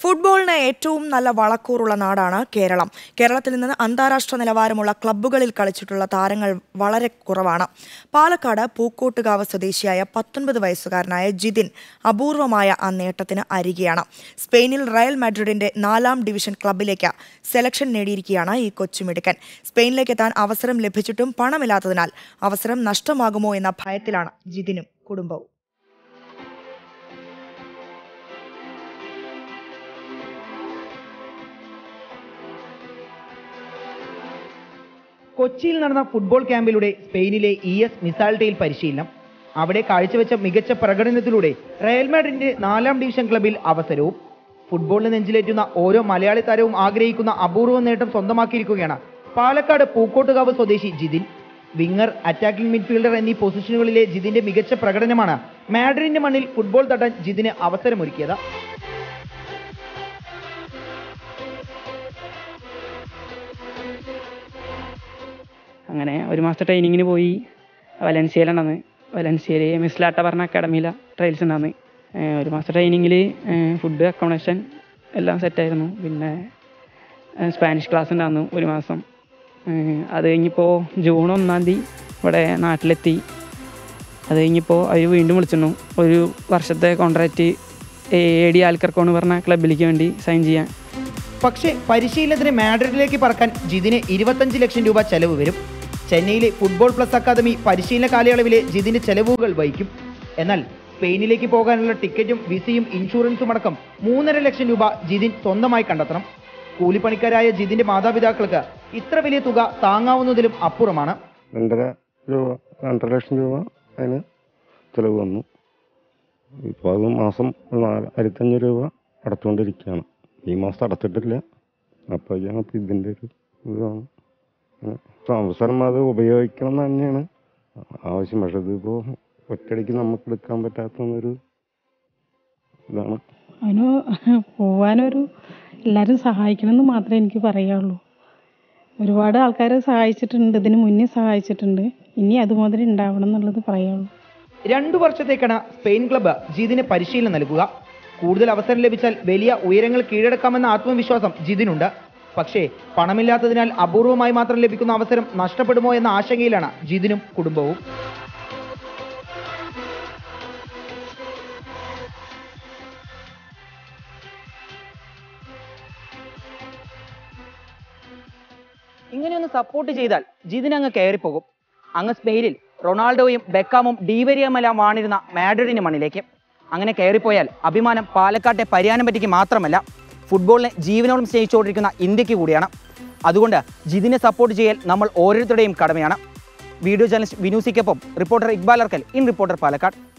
ഫുട്ബോളിന് ഏറ്റവും നല്ല വളക്കൂറുള്ള നാടാണ് കേരളം കേരളത്തിൽ നിന്ന് അന്താരാഷ്ട്ര നിലവാരമുള്ള ക്ലബ്ബുകളിൽ കളിച്ചിട്ടുള്ള താരങ്ങൾ വളരെ കുറവാണ് പാലക്കാട് പൂക്കോട്ടുകാവ് സ്വദേശിയായ പത്തൊൻപത് വയസ്സുകാരനായ ജിതിൻ അപൂർവമായ ആ നേട്ടത്തിന് അരികെയാണ് സ്പെയിനിൽ റയൽ മാഡ്രിഡിന്റെ നാലാം ഡിവിഷൻ ക്ലബ്ബിലേക്ക് സെലക്ഷൻ നേടിയിരിക്കുകയാണ് ഈ കൊച്ചുമിടുക്കൻ സ്പെയിനിലേക്ക് എത്താൻ അവസരം ലഭിച്ചിട്ടും പണമില്ലാത്തതിനാൽ അവസരം നഷ്ടമാകുമോ എന്ന ഭയത്തിലാണ് ജിതിനും കുടുംബവും കൊച്ചിയിൽ നടന്ന ഫുട്ബോൾ ക്യാമ്പിലൂടെ സ്പെയിനിലെ ഇ എസ് മിസാൾട്ടയിൽ പരിശീലനം അവിടെ കാഴ്ചവെച്ച മികച്ച പ്രകടനത്തിലൂടെ റയൽ മാഡ്രിഡിന്റെ നാലാം ഡിവിഷൻ ക്ലബിൽ അവസരവും ഫുട്ബോളിന് നെഞ്ചിലേറ്റുന്ന ഓരോ മലയാളി താരവും ആഗ്രഹിക്കുന്ന അപൂർവ നേട്ടം സ്വന്തമാക്കിയിരിക്കുകയാണ് പാലക്കാട് പൂക്കോട്ടുകാവ് സ്വദേശി ജിതിൻ വിങ്ങർ അറ്റാക്കിംഗ് മിഡ്ഫീൽഡർ എന്നീ പൊസിഷനുകളിലെ ജിതിന്റെ മികച്ച പ്രകടനമാണ് മാഡ്രിഡിന്റെ മണ്ണിൽ ഫുട്ബോൾ തട്ടാൻ ജിതിന് അവസരമൊരുക്കിയത് അങ്ങനെ ഒരു മാസത്തെ ട്രെയിനിങ്ങിന് പോയി വലൻസിയയിലുണ്ടെന്ന് വലൻസിയയിൽ മിസ്ലാട്ട പറഞ്ഞ അക്കാഡമിയിലെ ട്രയൽസ് ഉണ്ടാന്ന് ഏഹ് ഒരു മാസത്തെ ട്രെയിനിങ്ങിൽ ഫുഡ് അക്കോമഡേഷൻ എല്ലാം സെറ്റായിരുന്നു പിന്നെ ഏഹ് സ്പാനിഷ് ക്ലാസ് ഉണ്ടായിരുന്നു ഒരു മാസം ഏഹ് അത് കഴിഞ്ഞിപ്പോൾ ജൂൺ ഒന്നാം തീയതി ഇവിടെ നാട്ടിലെത്തി അത് കഴിഞ്ഞിപ്പോൾ അവർ വീണ്ടും വിളിച്ചിരുന്നു ഒരു വർഷത്തെ കോൺട്രാക്റ്റ് എ ഡി ആൽക്കർക്കോണ് പറഞ്ഞ ക്ലബിലേക്ക് വേണ്ടി സൈൻ ചെയ്യാൻ പക്ഷേ പരിശീലനത്തിന് മാഡ്രിഡിലേക്ക് പറക്കാൻ ജിതിന് ഇരുപത്തഞ്ച് ലക്ഷം രൂപ ചെലവ് വരും ചെന്നൈയിലെ ഫുട്ബോൾ പ്ലസ് അക്കാദമി പരിശീലന കാലയളവിലെ ജിതിന്റെ ചെലവുകൾ വഹിക്കും എന്നാൽ സ്പെയിനിലേക്ക് പോകാനുള്ള ടിക്കറ്റും വിസയും ഇൻഷുറൻസും അടക്കം മൂന്നര ലക്ഷം രൂപ ജിതിൻ സ്വന്തമായി കണ്ടെത്തണം കൂലിപ്പണിക്കാരായ ജിതിന്റെ മാതാപിതാക്കൾക്ക് ഇത്ര വലിയ തുക താങ്ങാവുന്നതിലും അപ്പുറമാണ് രണ്ടര രൂപ രണ്ടര ലക്ഷം രൂപ അതിന് ചിലവ് വന്നു ഇപ്പോൾ അത് മാസം ഒരു നാല് ആയിരത്തഞ്ഞൂറ് രൂപ അടച്ചുകൊണ്ടിരിക്കുകയാണ് ഈ മാസം അടച്ചിട്ടില്ല അപ്പോഴാണ് ഇപ്പം ഇതിൻ്റെ ഒരു ഇതാണ് പിന്നെ അവസരം അത് ഉപയോഗിക്കണം എന്ന് തന്നെയാണ് ആവശ്യം പക്ഷെ ഇതിപ്പോൾ ഒറ്റയടിക്ക് നമുക്ക് എടുക്കാൻ പറ്റാത്തൊരു ഇതാണ് അതിന് പോവാനൊരു എല്ലാവരും സഹായിക്കണമെന്ന് മാത്രമേ എനിക്ക് പറയാനുള്ളൂ ഒരുപാട് ആൾക്കാർ സഹായിച്ചിട്ടുണ്ട് ഇതിന് മുന്നേ സഹായിച്ചിട്ടുണ്ട് ഇനി അതുമാതിരി ഉണ്ടാവണം എന്നുള്ളത് പറയാനുള്ളൂ രണ്ടു വർഷത്തേക്കാണ് സ്പെയിൻ ക്ലബ്ബ് ജിതിന് പരിശീലനം നൽകുക കൂടുതൽ അവസരം ലഭിച്ചാൽ വലിയ ഉയരങ്ങൾ കീഴടക്കാമെന്ന ആത്മവിശ്വാസം ജിതിനുണ്ട് പക്ഷേ പണമില്ലാത്തതിനാൽ അപൂർവമായി മാത്രം ലഭിക്കുന്ന അവസരം നഷ്ടപ്പെടുമോ എന്ന ആശങ്കയിലാണ് ജിതിനും കുടുംബവും ഇങ്ങനെയൊന്ന് സപ്പോർട്ട് ചെയ്താൽ ജിതിൻ അങ്ങ് കയറിപ്പോകും അങ്ങ് സ്പെയിനിൽ റൊണാൾഡോയും ബെക്കാമും ഡീവരിയമെല്ലാം വാണിരുന്ന മാഡ്രിഡിന്റെ മണ്ണിലേക്ക് അങ്ങനെ കയറിപ്പോയാൽ അഭിമാനം പാലക്കാട്ടെ പരിയാനം പറ്റിക്ക് മാത്രമല്ല ഫുട്ബോളിനെ ജീവനോളം സ്നേഹിച്ചുകൊണ്ടിരിക്കുന്ന ഇന്ത്യക്ക് കൂടിയാണ് അതുകൊണ്ട് ജിതിനെ സപ്പോർട്ട് ചെയ്യൽ നമ്മൾ ഓരോരുത്തരുടെയും കടമയാണ് വീഡിയോ ജേർണലിസ്റ്റ് വിനൂസിക്കൊപ്പം റിപ്പോർട്ടർ ഇക്ബാൽ അർക്കൽ ഇൻ റിപ്പോർട്ടർ പാലക്കാട്